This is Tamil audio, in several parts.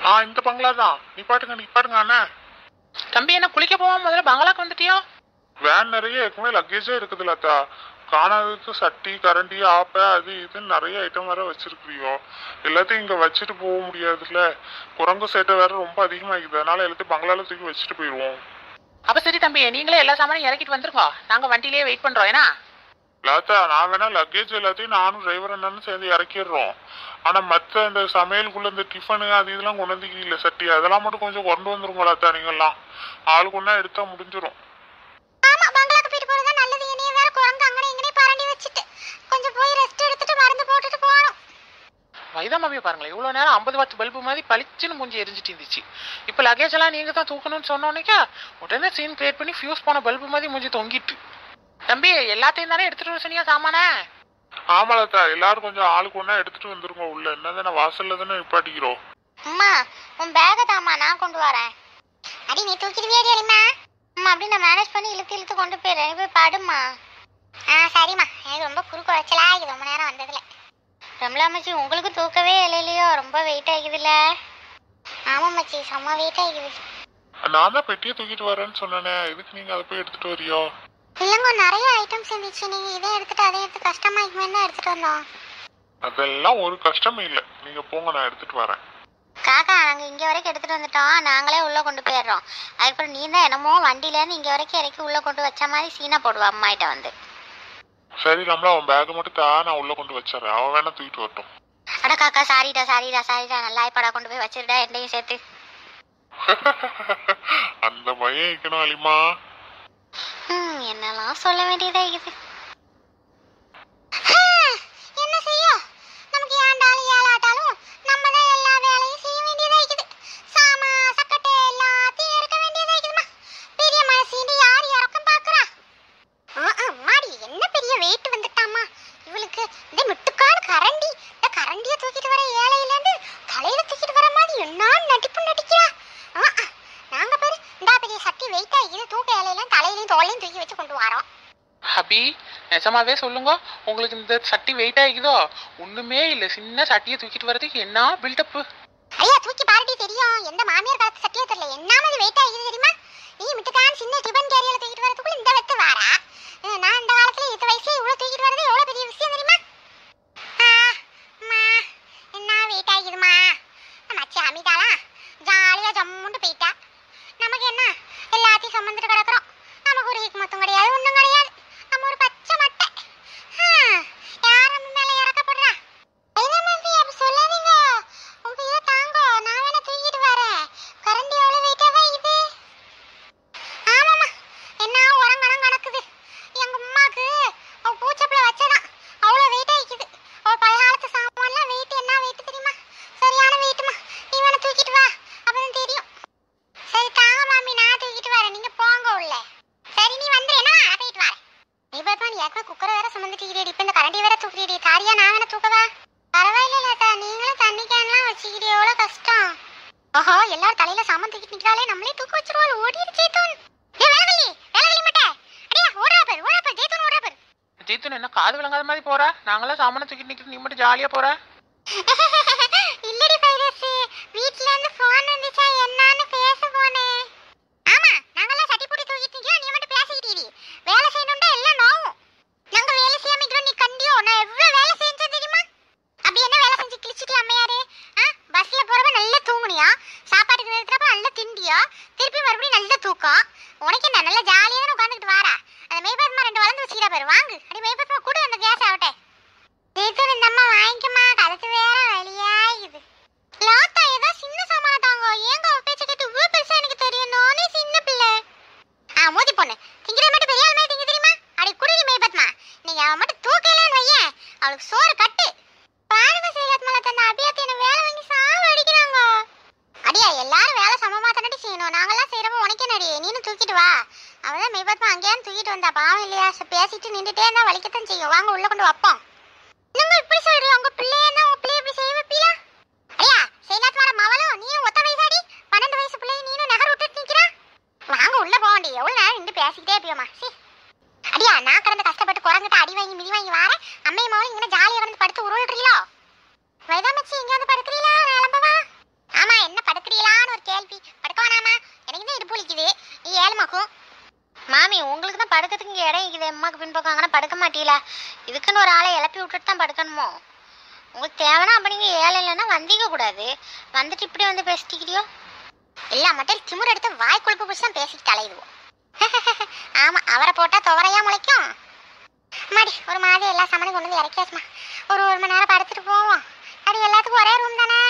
ஆ இந்த பங்களா தான் நிப்பாட்டுங்க நிப்பாட்டுங்க அண்ணா தம்பி என்ன குளிக்க போவாம முதல்ல பங்களாக்கு வந்துட்டியோ வேன் நிறைய ஏற்கனவே லக்கேஜே இருக்குது லதா காணாததுக்கு சட்டி கரண்டி ஆப்பை அது இதுன்னு நிறைய ஐட்டம் வேற வச்சிருக்கிறியோ எல்லாத்தையும் இங்க வச்சுட்டு போக முடியாதுல்ல குரங்கு சேட்டை வேற ரொம்ப அதிகமாகிது அதனால எல்லாத்தையும் பங்களால தூக்கி வச்சுட்டு போயிடுவோம் அப்ப சரி தம்பி நீங்களே எல்லா சாமானும் இறக்கிட்டு வந்துருங்க நாங்க வண்டியிலேயே வெயிட் பண்றோம் ஏன்னா லதா நான் வேணா லக்கேஜ் எல்லாத்தையும் நானும் டிரைவர் என்னன்னு சேர்ந்து இறக்கிடுறோம் ஆனா மத்த இந்த சமையலுக்குள்ள இந்த டிஃபனு அது இதெல்லாம் கொண்டு வந்துக்கிறீங்களே சட்டி அதெல்லாம் மட்டும் கொஞ்சம் கொண்டு வந்துருங்க லதா நீங்கெல்லாம் ஆளுக்கு ஒன்றா எடுத்தா முடிஞ்சிரும் ஆமா பங்களாக்கு போயிட்டு போறது நல்லது இனிய வேற குரங்கு அங்கனே இங்கனே பரண்டி வச்சுட்டு கொஞ்சம் போய் ரெஸ்ட் எடுத்துட்டு மருந்து போட்டுட்டு போகணும் வைதா மாமியை பாருங்களேன் இவ்வளவு நேரம் ஐம்பது வாட்ஸ் பல்பு மாதிரி பளிச்சுன்னு மூஞ்சி எரிஞ்சிட்டு இருந்துச்சு இப்ப லக்கேஜ் எல்லாம் நீங்க தான் தூக்கணும்னு சொன்னோன்னே உடனே சீன் கிரியேட் பண்ணி ஃபியூஸ் போன பல்பு மாதிரி மூஞ்சி தொங்கிட்டு தம்பி எல்லாத்தையும் தானே எடுத்துட்டு வர சொன்னியா சாமானே ஆமா லதா எல்லாரும் கொஞ்சம் ஆளுக்கு ஒன்றா எடுத்துட்டு வந்துருங்க உள்ள என்னதானே வாசல்ல தானே நிப்பாட்டிக்கிறோம் அம்மா உன் பேக தாம்மா நான் கொண்டு வரேன் அடி நீ தூக்கிடுவியாடி அடிமா அம்மா அப்படி நான் மேனேஜ் பண்ணி இழுத்து இழுத்து கொண்டு போயிடுறேன் நீ போய் படுமா ஆ சரிம்மா எனக்கு ரொம்ப குறுக்கு குறைச்சலா இது ரொம்ப நேரம் வந்ததுல ரம்லா மச்சி உங்களுக்கு தூக்கவே இல்லையோ ரொம்ப வெயிட் ஆகிதுல்ல ஆமா மச்சி செம்ம வெயிட் ஆகிது நான் தான் பெட்டியை தூக்கிட்டு வரேன்னு சொன்னேனே இதுக்கு நீங்க அதை போய் எடுத்துட்டு வரியோ இல்லைங்க நிறைய ஐட்டம்ஸ் இருந்துச்சு நீங்க இதை எடுத்துட்டு அதை எடுத்து கஷ்டமாக்குமே தான் எடுத்துட்டு வந்தோம் அதெல்லாம் ஒரு கஷ்டமே இல்லை நீங்க போங்க நான் எடுத்துட்டு வரேன் காக்கா நாங்க இங்க வரைக்கும் எடுத்துட்டு வந்துட்டோம் நாங்களே உள்ள கொண்டு போயிடுறோம் அதுக்கப்புறம் நீ தான் என்னமோ வண்டியில இருந்து இங்க வரைக்கும் இறக்கி உள்ள கொண்டு வச்ச மாதிரி சீனா போடுவா அம்மாயிட்ட வந்து சரி நம்மள அவன் பேக்கை மட்டும் தா நான் உள்ள கொண்டு வச்சிடறேன் அவன் வேணா தூக்கிட்டு வரட்டும் அட காக்கா சாரிடா சாரிடா சாரிடா நல்லா இப்படா கொண்டு போய் வச்சிருடா என்னையும் சேர்த்து அந்த பையன் இருக்கணும் அலிமா ஹம், என்னெல்லாம் சொல்ல வேண்டியதா இருக்குது என்ன செய்ய நமக்கு ஏண்டாலும் ஏலாட்டாலும் நம்ம தான் எல்லா வேலையும் செய்ய வேண்டியதா இருக்குது சாமா சக்கட்டை எல்லாத்தையும் இருக்க வேண்டியதா இருக்குதுமா பெரிய மனசீண்டு யார் இறக்கம் பாக்குறா மாடி என்ன பெரிய வெயிட் வந்துட்டாமா இவளுக்கு இந்த முட்டுக்காடு கரண்டி இந்த கரண்டியை தூக்கிட்டு வர ஏழையிலேருந்து தலையில தூக்கிட்டு வர மாதிரி என்ன நடிப்பு நடிக்கிறா ஆ, ஆ, நாங்க பாரு இந்தா பெரிய சட்டி வெயிட்டா இது தூக்க இலையெல்லாம் தலையிலையும் தோலையும் தூக்கி வச்சு கொண்டு வரோம் ஹபி நிஜமாவே சொல்லுங்க உங்களுக்கு இந்த சட்டி வெயிட் ஆகிக்குதோ ஒண்ணுமே இல்ல சின்ன சட்டியை தூக்கிட்டு வரதுக்கு என்ன பில்டப் ஐயா தூக்கி பாருடி தெரியும் எந்த மாமியார் காலத்து சட்டியோ தெரியல என்னாமது வெயிட் ஆகிது தெரியுமா நீ மிட்டுக்கான் சின்ன டிபன் கேரியல தூக்கிட்டு வரதுக்குள்ள இந்த வெத்து வாரா அஹ் நான் இந்த காலத்துல இந்த வயசுல இவ்வளவு தூக்கிட்டு வரது எவ்வளவு பெரிய விஷயம் தெரியுமா ஆ, அம்மா, என்ன வெயிட் ஆகிதுமா மச்சி அமிதாளா ஜாலியா ஜம்முண்டு போயிட்டா நமக்கு என்ன எல்லாத்தையும் சுமந்துட்டு கிடக்குறோம் நமக்கு ஒரு ஈக்கு மொத்தம் கிடையாது ஒண்ணும் கிடையாது நம்ம ஒரு பச்சை மட்டை ஹம், யார் நம்ம மேல இறக்கப்படுறா என்ன மம்மி அப்படி சொல்லாதீங்க உங்க இதை தாங்க நான் வேணா தூக்கிட்டு வரேன் கரண்டி எவ்வளவு வெயிட்டாவா இது ஆமாம்மா என்ன உரங்கணம் கணக்குது எங்க அம்மாக்கு அவ பூச்சப்பில வச்சதான் அவ்வளவு வெயிட் ஆயிக்குது அவ பழைய காலத்து சாமான்லாம் வெயிட் என்ன வெயிட் தெரியுமா சரியான வெயிட்டுமா நீ வேணா தூக்கிட்டு வா அப்பதான் தெரியும் சரி தாங்க மாமி நான் தூக்கிட்டு வரேன் நீங்க போங்க உள்ள சரி நீ வந்து என்ன போயிட்டு வரேன் நீ பார்த்தா நீ ஏற்கனவே குக்கரை வேற சுமந்துட்டு இப்ப இந்த கரண்டி வேற தூக்கிடி தாரியா நான் வேணா தூக்கவா பரவாயில்ல லதா நீங்களும் தண்ணி கேன்லாம் வச்சுக்கிட்டு எவ்வளவு கஷ்டம் ஆஹா எல்லாரும் தலையில சாமான் தூக்கிட்டு நிக்கிறாளே நம்மளே தூக்க வச்சிருவாள் ஓடிடு ஜெய்தூன் ஏ வேலவல்லி வேலவல்லி மட்டே அடியா ஓடுறா பேர் ஓடுறா பேர் ஜெய்தூன் ஓடுறா பேர் ஜெயித்து என்ன காது விளங்காத மாதிரி போற நாங்களாம் சாமானை தூக்கிட்டு நிக்கிட்டு நீ மட்டும் ஜாலியா போற இல்லடி பைரஸ் வீட்ல இருந்து போன் வந்துச்சா என்னன்னு பேச போனேன் ஆமா நாங்கெல்லாம் சட்டி போட்டு தூக்கிட்டு நிக்கிறோம் நீ மட்டும் பேசிக்கிட்டீடி வேலை செய்யணும்டா எல்லாம் நோவும் நாங்க வேலை செய்யாம இருக்கிறோம் நீ கண்டியோ நான் எவ்வளவு வேலை செஞ்சேன் தெரியுமா அப்படி என்ன வேலை செஞ்சு கிழிச்சிட்டு அம்மையாரு ஆ பஸ்ல போறப்ப நல்லா தூங்குனியா சாப்பாட்டுக்கு நிறுத்துறப்ப நல்லா திண்டியா திருப்பி மறுபடியும் நல்ல தூக்கம் உனக்கு என்ன நல்லா ஜாலியா தானே உட்காந்துக்கிட்டு வாரா அந்த மேய்பத்மா ரெண்டு வளர்ந்து வச்சுக்கிறா பாரு வாங்கு அடி மேய்பத்மா கூட அந்த கேஸ் ஆகட்டே ஜெயித்து இந்த அம்மா வாங்கிக்கமா கழுத்து வேற வலியாயுது லாத்தா ஏதோ சின்ன சாமான தாங்க ஏங்க அவ பேச்ச கேட்டு இவ்வளவு பெருசா எனக்கு தெரியும் நானே சின்ன பிள்ளை ஆ மோதி பொண்ணு திங்கிற மட்டும் பெரிய ஆள் மாதிரி திங்க தெரியுமா அடி குடிடி மேய்பத்மா நீங்க அவன் மட்டும் தூக்கலன்னு வையேன் அவளுக்கு சோறு கட்டு பாருங்க சேகத் மலை தந்த அபியாத்தி என்ன வேலை வாங்கி சாவு அடிக்கிறாங்க அடியா எல்லாரும் வேலை சமமா தானடி செய்யணும் நாங்கெல்லாம் செய்யறப்ப உனக்கு என்னடி நீனும் தூக்கிட்டு வா அவதான் மெய்பத்மா அங்கேயான்னு தூக்கிட்டு வந்தா பாவம் இல்லையா ச- பேசிட்டு நின்றுட்டே இருந்தா வலிக்கத்தான் செய்யும் வாங்க உள்ள கொண்டு வைப்போம் என்னங்க இப்படி சொல்றீங்க உங்க பிள்ளைய என்ன உங்க பிள்ளைய இப்படி செய்ய வைப்பீல ஐயா சேனாத் மேடம் மவளும் நீயும் ஒத்த வயசாடி பன்னெண்டு வயசு பிள்ளைய நீனும் நகர் விட்டுட்டு நிக்கிறா வாங்க உள்ள போகண்டி எவ்வளவு நேரம் நின்று பேசிக்கிட்டே இருப்பியோமா சி அடியா நான் கடந்து கஷ்டப்பட்டு குரங்கிட்ட அடி வாங்கி மிதி வாங்கி வாரேன் அம்மையும் மவளும் இங்கே ஜாலியாக கடந்து படுத்து உருள்றீங்களோ வைதாமச்சி இங்க வந்து படுக்கிறீங்களா நான் கிளம்பவா ஆமா என்ன படுத்து அம்மாக்கு பின்பக்கம் அங்கே படுக்க மாட்டீங்களா இதுக்குன்னு ஒரு ஆளை இழப்பி விட்டுட்டு தான் படுக்கணுமோ உங்களுக்கு தேவைன்னா அப்போ நீங்கள் ஏழை இல்லைன்னா வந்திக்க கூடாது வந்துட்டு இப்படி வந்து பேசிட்டிக்கிறியோ எல்லா மட்டும் திமிர் எடுத்து வாய் கொழுப்பு பிடிச்சி தான் பேசிட்டு அலையுதுவோம் ஆமாம் அவரை போட்டால் துவரையா முளைக்கும் மாடி ஒரு மாதிரி எல்லா சாமானும் கொண்டு வந்து இறக்கியாச்சுமா ஒரு ஒரு மணி நேரம் படுத்துட்டு போவோம் அப்படி எல்லாத்துக்கும் ஒரே ரூம் தானே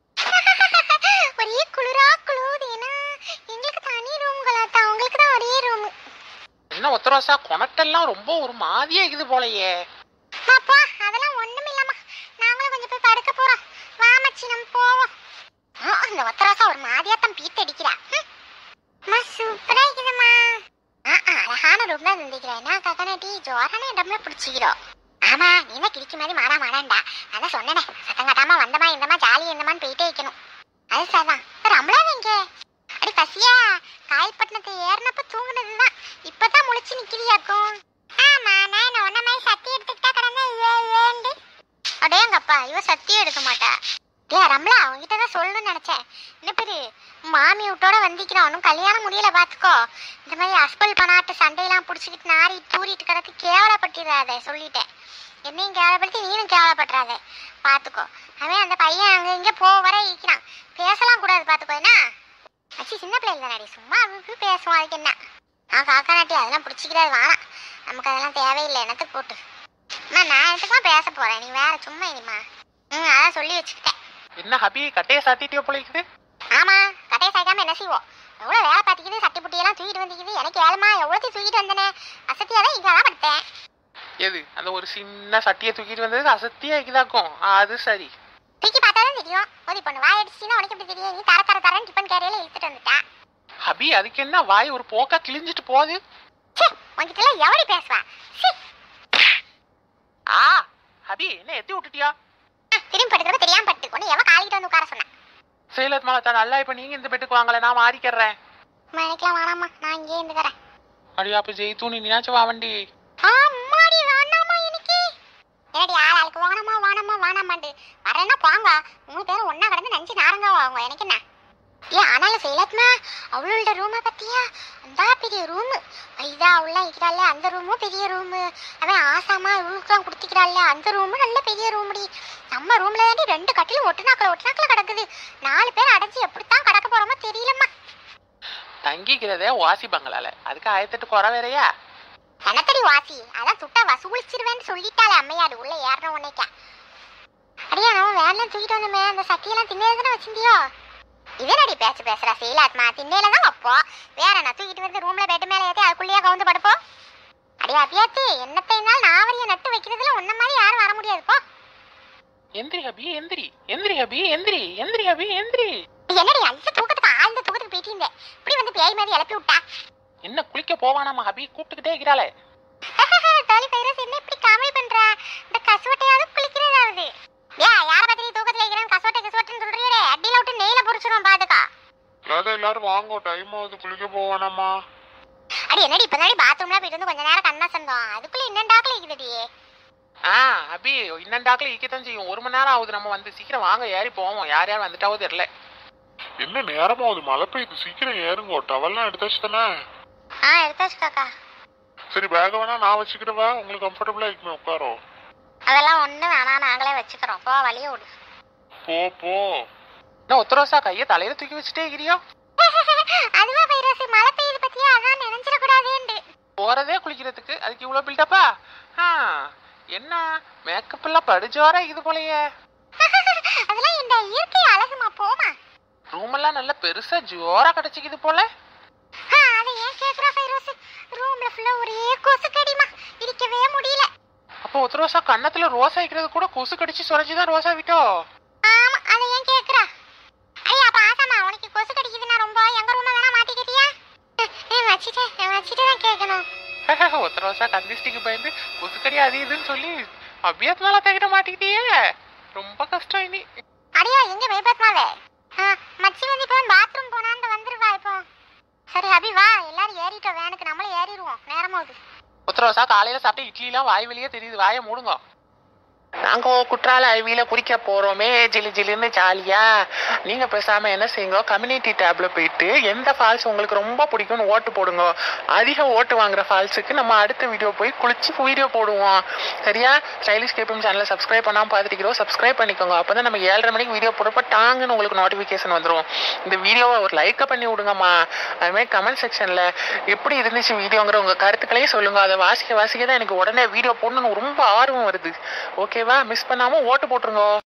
ஒரே குளிரா குளுது ஏன்னா எங்களுக்கு தனி ரூம்களாட்டா உங்களுக்கு தான் ஒரே ரூம் என்ன ஒத்தரோசா கொனட்டெல்லாம் ரொம்ப ஒரு மாதிரியா இருக்குது போலயே அப்பா அதெல்லாம் ஒண்ணும் இல்லம்மா நாங்களும் கொஞ்சம் போய் படுக்க போறோம் வா மச்சி நம்ம போவோம் ஆ, அந்த ஒத்தராசா ஒரு மாதிரியா தான் பீத்து அடிக்கிறா ஹம். அம்மா சூப்பரா இருக்குதும்மா ஆ ஆ, அழகான ரூம் தான் இருந்துக்கிறேன் என்ன கக்கனாட்டி ஜோரான இடம்ல பிடிச்சிக்கிறோம் ஆமா நீ தான் கிழிக்க மாதிரி மாடா மாடாண்டா அதான் சொன்னனே சத்தம் கட்டாம வந்தமா இந்தமா ஜாலி இந்தமான்னு போயிட்டே வைக்கணும் அது சரிதான் ரமலா எங்க அடி பசியா காயல்பட்டினத்தை ஏறினப்ப தூங்குனதுதான் இப்பதான் முழிச்சு நிக்கிறியாக்கும் ஆமா நான் என்ன உன்ன மாதிரி சத்தி எடுத்துக்கிட்டா கடந்தா ஏ ஏண்டு அடேங்கப்பா இவ சத்தியம் எடுக்க மாட்டா ஏ ரம்லா உன்கிட்ட தான் சொல்லணும்னு நினைச்சேன் என்ன பேரு மாமி விட்டோட வந்திக்கிறோம் ஒன்றும் கல்யாணம் முடியல பாத்துக்கோ இந்த மாதிரி அஸ்பல் பனாட்டு சண்டையெல்லாம் பிடிச்சிக்கிட்டு நாரி தூரிட்டு கிடக்கு கேவலப்பட்டிடாத சொல்லிட்டேன் என்னையும் கேவலப்படுத்தி நீனும் கேவலப்படுறாத பாத்துக்கோ அவன் அந்த பையன் அங்க இங்க போ வர இருக்கிறான் பேசலாம் கூடாது பாத்துக்கோ என்ன அச்சி சின்ன பிள்ளைங்க தானடி சும்மா அவனுக்கு பேசுவான் அதுக்கு என்ன நான் காக்கா நாட்டி அதெல்லாம் பிடிச்சிக்கிறது வேணாம் நமக்கு அதெல்லாம் தேவையில்லை என்னத்துக்கு போட்டு அம்மா நான் எதுக்குமா பேச போறேன் நீ வேற சும்மா இனிமா ம் அதான் சொல்லி வச்சுக்கிட்டேன் என்ன ஹபி கட்டையை சாத்திட்டியோ போல இருக்குது ஆமா கடையை சாய்க்காம என்ன செய்வோம் எவ்வளவு வேலை பார்த்திக்குது சட்டி புட்டியெல்லாம் தூக்கிட்டு வந்துக்குது எனக்கு ஏழுமா எவ்வளோத்தையும் தூக்கிட்டு வந்தனே அசத்தியா தான் இங்கே தான் படுத்தேன் எது அந்த ஒரு சின்ன சட்டியை தூக்கிட்டு வந்தது அசத்தியா இருக்குதாக்கும் அது சரி தூக்கி பார்த்தா தான் தெரியும் ஓதி பொண்ணு வாய் அடிச்சுன்னா உனக்கு எப்படி தெரியும் நீ தர தர தரன்னு டிஃபன் கேரியல இழுத்துட்டு வந்துட்டா ஹபி அதுக்கு என்ன வாய் ஒரு போக்கா கிழிஞ்சிட்டு போகுது சே உங்ககிட்ட எல்லாம் எவடி பேசுவா சீ ஆ ஹபி என்ன எத்தி விட்டுட்டியா ஆ, திரும்பி படுக்கிறப்ப தெரியாம பட்டு கொண்டு எவன் காலிக்கிட்டு வந்து உட்கார சொன்னேன் சேலத் மாலத்தா நல்லா இப்ப நீங்க இந்த பெட்டுக்கு வாங்கல நான் மாறிக்கிறேன் மழைக்கெல்லாம் வேணாமா நான் இங்கே இருந்துக்கிறேன் அடியா அப்ப ஜெயித்து நீ நீனாச்சும் வா வண்டி அம்மாடி வேணாமா எனக்கு என்னடி ஆள் ஆளுக்கு வானமா வானமா வானமாண்டு வரேன்னா போங்க மூணு பேரும் ஒண்ணா கடந்து நஞ்சு நாரங்க வாங்க எனக்கு என்ன ஏ ஆனாலும் செய்யலாத்மா அவளோட ரூமை பத்தியா அந்த பெரிய ரூமு ஐதா அவள இருக்கிறாள் அந்த ரூமும் பெரிய ரூமு அவன் ஆசாமா இவளுக்குலாம் கொடுத்துக்கிறாள் அந்த ரூமும் நல்ல பெரிய ரூமுடி நம்ம ரூம்ல தாண்டி ரெண்டு கட்டிலும் ஒட்டுனாக்கள் ஒட்டுனாக்கள் கிடக்குது நாலு பேர் அடைஞ்சு எப்படித்தான் கடக்க போறோமோ தெரியலம்மா தங்கிக்கிறதே வாசி பங்களால அதுக்கு ஆயிரத்தெட்டு குறை வேறையா எனத்தடி வாசி அதான் துட்டா வசூலிச்சிருவேன்னு சொல்லிட்டாளே அம்மையாடு உள்ள ஏறின உன்னைக்கா அடியா நம்ம வேன்ல தூக்கிட்டு வந்தோமே அந்த சட்டியெல்லாம் திண்ணையில தானே வச்சிருந்தியோ இதனடி பேச்சு பேசுறா சீலாத்மா திண்ணையில தான் வைப்போம் வேற என்ன தூக்கிட்டு வந்து ரூம்ல பெட் மேல ஏத்தி அதுக்குள்ளேயே கவுந்து படுப்போம் அடியா அப்பியாத்தி என்னத்தை இருந்தாலும் நாவரிய நட்டு வைக்கிறதுல உன்ன மாதிரி யாரும் வர முடியாது போ எந்திரி ஹபி எந்திரி எந்திரி ஹபி எந்திரி எந்திரி ஹபி எந்திரி என்னடி அந்த தூக்கத்துக்கு ஆழ்ந்த தூக்கத்துக்கு போயிட்டு இருந்தேன் இப்படி வந்து பேய் மாதிரி எழுப்பி விட்டா என்ன குளிக்க போவானாமா ஹபி கூப்பிட்டுக்கிட்டே இருக்கிறாளே தோழி பைரஸ் என்ன இப்படி காமெடி பண்ற இந்த கசுவட்டையாவது குளிக்கிறதாவது ஏ யார பத்தி நீ தூக்கத்துல இருக்கிறேன் கசுவட்டை கசுவட்டைன்னு சொல்றீரே அடியில விட்டு நெய்ல புடிச்சிரும் பாத்துக்கா இல்லாத எல்லாரும் வாங்க டைம் ஆகுது குளிக்க போவானாமா அடி என்னடி இப்ப தானடி பாத்ரூம்ல போயிட்டு வந்து கொஞ்ச நேரம் கண்ணா சந்தோம் அதுக்குள்ள இன்னண்டாக்கல இருக்குதுடி ஆ ஹபி இன்னண்டாக்கில் ஈக்கத்தான் செய்யும் ஒரு மணி நேரம் ஆகுது நம்ம வந்து சீக்கிரம் வாங்க ஏறி போவோம் யார் யார் வந்துட்டாவோ தெரியல என்ன நேரமாகுது மழை பெய்யுது சீக்கிரம் ஏறுங்க டவல்லாம் எடுத்தாச்சு தானே ஆ எடுத்தாச்சு காக்கா சரி பேக வேணா நான் வச்சுக்கிட்டவா உங்களுக்கு கம்ஃபர்டபுளா இருக்குமே உட்காரோ அதெல்லாம் ஒண்ணு வேணாம் நாங்களே வச்சுக்கிறோம் போ வழிய விடு போ போ என்ன ஒத்தரோசா கையை தலையில தூக்கி வச்சுட்டே இருக்கிறியோ அதுவா பைரஸ் மழை பெய்யுது பத்தியா அதான் நினைச்சிடக்கூடாதுண்டு போறதே குளிக்கிறதுக்கு அதுக்கு இவ்வளோ பில்டப்பா ஆ என்ன மேக்கப் எல்லாம் படுஜோரா இது போலயே அதெல்லாம் இந்த இயற்கை அழகுமா போமா ரூம் எல்லாம் நல்ல பெருசா ஜோரா கிடைச்சிக்குது போல ஆ, அதை ஏன் கேக்குறா பைரஸ் ரூம்ல ஃபுல்லா ஒரே கொசு கடிமா இருக்கவே முடியல அப்போ ஒத்தரோசா கன்னத்துல ரோசா வைக்கிறது கூட கொசு கடிச்சு சுரைச்சுதான் ரோசா விட்டோ ஆமா அதை ஏன் கேக்குறா ஐயா அப்ப ஆசாமா உனக்கு கொசு கடிக்குதுன்னா ரொம்ப எங்க ரூம வேணா மாத்திக்கிட்டியா வச்சுட்டேன் வச்சுட்டு தான் கேட்கணும் ஒத்தரோசா கந்திஷ்டிக்கு பயந்து கொசு கடி அது இதுன்னு சொல்லி அபியத் மேல தகிட்ட மாட்டிக்கிட்டியே ரொம்ப கஷ்டம் இனி அடியா எங்க பயப்பத்மாவே மச்சி வந்து இப்போ பாத்ரூம் போனான்னு வந்துருவா இப்போ சரி அபி வா எல்லாரும் ஏறிட்டோம் வேனுக்கு நம்மளும் ஏறிடுவோம் நேரமாகுது உத்தரவசா காலையில சாப்பிட்ட இட்லிலாம் வாய் வெளியே தெரியுது வாயை மூடுங்க நாங்க குற்றால அருவியில குளிக்க போறோமே ஜிலு ஜிலுன்னு ஜாலியா நீங்க பேசாம என்ன செய்யுங்க கம்யூனிட்டி டேப்ல போயிட்டு போயிட்டு எந்த ஃபால்ஸ் உங்களுக்கு ரொம்ப பிடிக்கும்னு ஓட்டு போடுங்க அதிக ஓட்டு வாங்குற ஃபால்ஸுக்கு நம்ம அடுத்த வீடியோ போய் குளிச்சு வீடியோ போடுவோம் சரியா ஸ்டைலிஷ் கேபிஎம் சேனலை சப்ஸ்கிரைப் பண்ணாமல் பார்த்துட்டு சப்ஸ்கிரைப் பண்ணிக்கோங்க அப்போ தான் நம்ம ஏழரை மணிக்கு வீடியோ போடுறப்ப டாங்குன்னு உங்களுக்கு நோட்டிஃபிகேஷன் வந்துடும் இந்த வீடியோவை ஒரு லைக்கை பண்ணி விடுங்கம்மா அதுமாதிரி கமெண்ட் செக்ஷனில் எப்படி இருந்துச்சு வீடியோங்கிற உங்கள் கருத்துக்களையும் சொல்லுங்க அதை வாசிக்க வாசிக்க தான் எனக்கு உடனே வீடியோ போடணும்னு ரொம்ப ஆர்வம் வருது ஓகேவா மிஸ் பண்ணாமல் ஓட்டு போட்டுருங்க